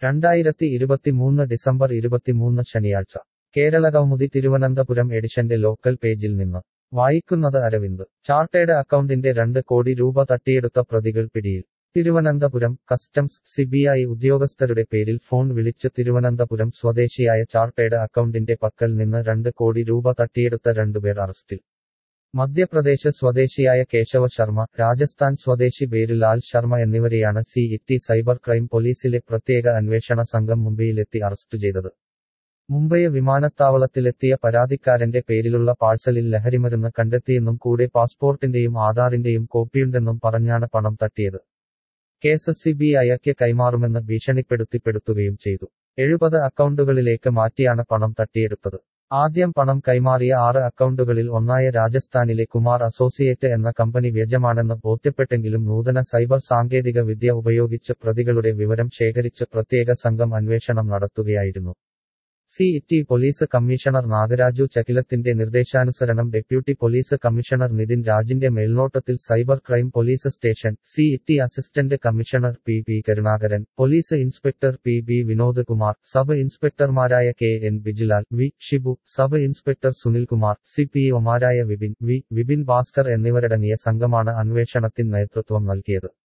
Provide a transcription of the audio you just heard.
രണ്ടായിരത്തി ഇരുപത്തിമൂന്ന് ഡിസംബർ ഇരുപത്തിമൂന്ന് ശനിയാഴ്ച കേരള കൗമുദി തിരുവനന്തപുരം എഡിഷന്റെ ലോക്കൽ പേജിൽ നിന്ന് വായിക്കുന്നത് അരവിന്ദ് ചാർട്ടേഡ് അക്കൗണ്ടിന്റെ രണ്ട് കോടി രൂപ തട്ടിയെടുത്ത പ്രതികൾ പിടിയിൽ തിരുവനന്തപുരം കസ്റ്റംസ് സിബിഐ ഉദ്യോഗസ്ഥരുടെ പേരിൽ ഫോൺ വിളിച്ച് തിരുവനന്തപുരം സ്വദേശിയായ ചാർട്ടേഡ് അക്കൗണ്ടിന്റെ പക്കൽ നിന്ന് രണ്ട് കോടി രൂപ തട്ടിയെടുത്ത രണ്ടുപേർ അറസ്റ്റിൽ മധ്യപ്രദേശ് സ്വദേശിയായ കേശവ ശർമ്മ രാജസ്ഥാൻ സ്വദേശി ബേരുലാൽ ശർമ്മ എന്നിവരെയാണ് സി ഇറ്റി സൈബർ ക്രൈം പോലീസിലെ പ്രത്യേക അന്വേഷണ സംഘം മുംബൈയിലെത്തി അറസ്റ്റ് ചെയ്തത് മുംബൈ വിമാനത്താവളത്തിലെത്തിയ പരാതിക്കാരന്റെ പേരിലുള്ള പാഴ്സലിൽ ലഹരിമരുന്ന് കണ്ടെത്തിയെന്നും കൂടെ പാസ്പോർട്ടിന്റെയും ആധാറിന്റെയും കോപ്പിയുണ്ടെന്നും പറഞ്ഞാണ് പണം തട്ടിയത് കേസ് സിബിഐക്ക് കൈമാറുമെന്ന് ഭീഷണിപ്പെടുത്തിപ്പെടുത്തുകയും ചെയ്തു എഴുപത് അക്കൗണ്ടുകളിലേക്ക് മാറ്റിയാണ് പണം തട്ടിയെടുത്തത് ആദ്യം പണം കൈമാറിയ ആറ് അക്കൗണ്ടുകളിൽ ഒന്നായ രാജസ്ഥാനിലെ കുമാർ അസോസിയേറ്റ് എന്ന കമ്പനി വ്യാജമാണെന്ന് ബോധ്യപ്പെട്ടെങ്കിലും നൂതന സൈബർ സാങ്കേതിക വിദ്യ ഉപയോഗിച്ച് പ്രതികളുടെ വിവരം ശേഖരിച്ച് പ്രത്യേക സംഘം അന്വേഷണം നടത്തുകയായിരുന്നു city police commissioner Nagaraju ചകിലത്തിന്റെ നിർദ്ദേശാനുസരണം ഡെപ്യൂട്ടി പോലീസ് കമ്മീഷണർ നിതിൻ രാജിന്റെ മേൽനോട്ടത്തിൽ cyber crime police station city assistant commissioner P P Karunakaran police inspector P B Vinod Kumar sub ഇൻസ്പെക്ടർമാരായ K N Bijilal V Shibu sub inspector Sunilkumar C P ഒമാരായ വിപിൻ വി വിപിൻ ഭാസ്കർ എന്നിവരടങ്ങിയ സംഘമാണ് അന്വേഷണത്തിന് നേതൃത്വം നൽകിയത്